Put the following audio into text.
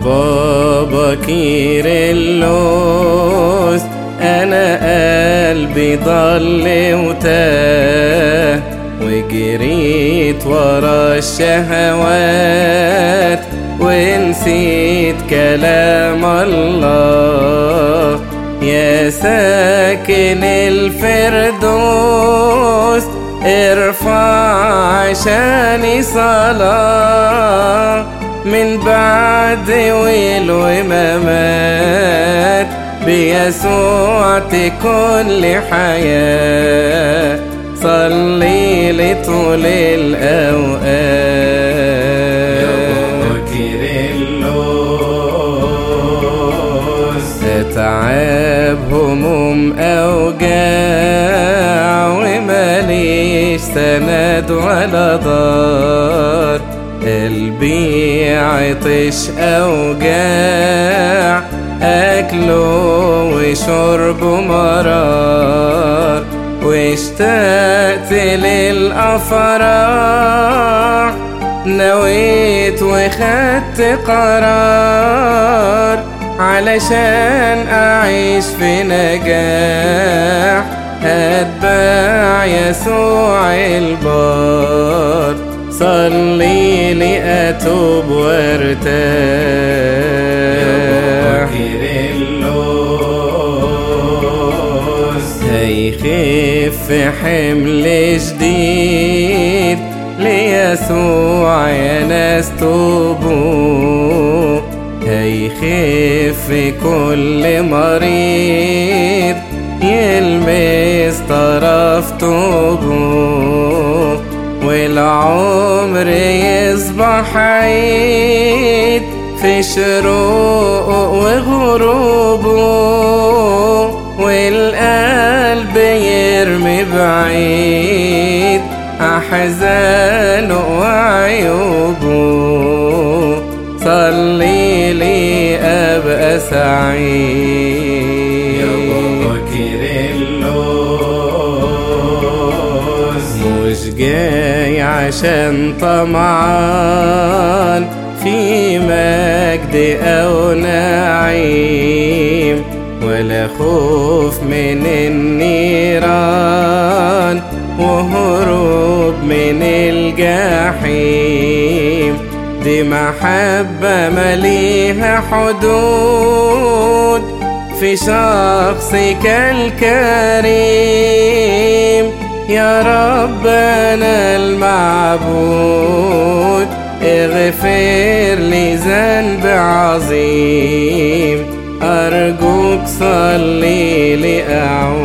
بابا كيرلس أنا قلبي ضل وتاه وجريت ورا الشهوات ونسيت كلام الله يا ساكن الفردوس ارفع عشاني صلاة من بعد ويل وممات بيسوع تكون لي حياة صلي لي طول الأوقات أتعب هموم أوجاع وماليش سند ولا دار قلبي عطش أوجاع أكله وشربه مرار واشتقت للأفراح نويت وخدت قرار علشان أعيش في نجاح أتبع يسوع البار صلي لي أتوب وارتاح هيخف حمل جديد ليسوع يا ناس توبوا هيخف كل مريض يلمس طرف توبه والعمر يصبح عيد في شروقه وغروبه والقلب يرمي بعيد أحزانه وعيوبه صلي لي أبقى سعيد يا بابا كيرلس مش جاي عشان طمعان في مجد أو نعيم ولا خوف من النيران وهروب من الجحيم دي محبة مليها حدود في شخصك الكريم يا ربنا المعبود اغفر لي ذنب عظيم أرجوك صلي لي أعود